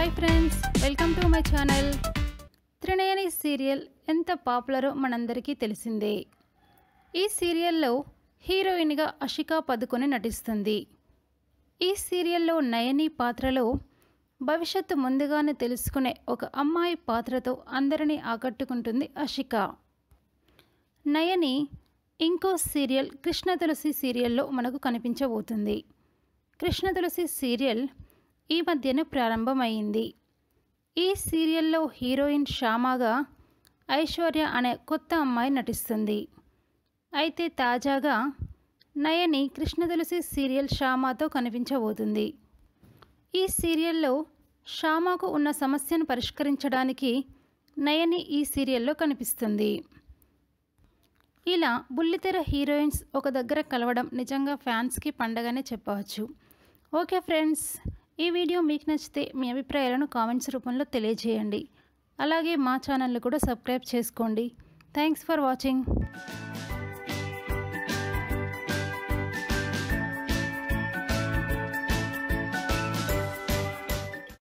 hi friends welcome to my channel Trinayani serial ఎంత పాపులరో మనందరికీ తెలిసిందే ఈ సీరియల్లో హీరోయిన్గా అషికా పదుకొని నటిస్తుంది ఈ సీరియల్లో నయని పాత్రలో భవిష్యత్తు ముందుగానే తెలుసుకునే ఒక అమ్మాయి పాత్రతో అందరినీ ఆకట్టుకుంటుంది అషిక నయని ఇంకో సీరియల్ కృష్ణ తులసి సీరియల్లో మనకు కనిపించబోతుంది కృష్ణ తులసి సీరియల్ ఈ మధ్యనే ప్రారంభమైంది ఈ సీరియల్లో హీరోయిన్ శ్యామగా ఐశ్వర్య అనే కొత్త అమ్మాయి నటిస్తుంది అయితే తాజాగా నయని కృష్ణ తులసి సీరియల్ శ్యామతో కనిపించబోతుంది ఈ సీరియల్లో శ్యామకు ఉన్న సమస్యను పరిష్కరించడానికి నయని ఈ సీరియల్లో కనిపిస్తుంది ఇలా బుల్లితెర హీరోయిన్స్ ఒక దగ్గర కలవడం నిజంగా ఫ్యాన్స్కి పండగనే చెప్పవచ్చు ఓకే ఫ్రెండ్స్ ఈ వీడియో మీకు నచ్చితే మీ అభిప్రాయాలను కామెంట్స్ రూపంలో తెలియజేయండి అలాగే మా ఛానల్ని కూడా సబ్స్క్రైబ్ చేసుకోండి థ్యాంక్స్ ఫర్ వాచింగ్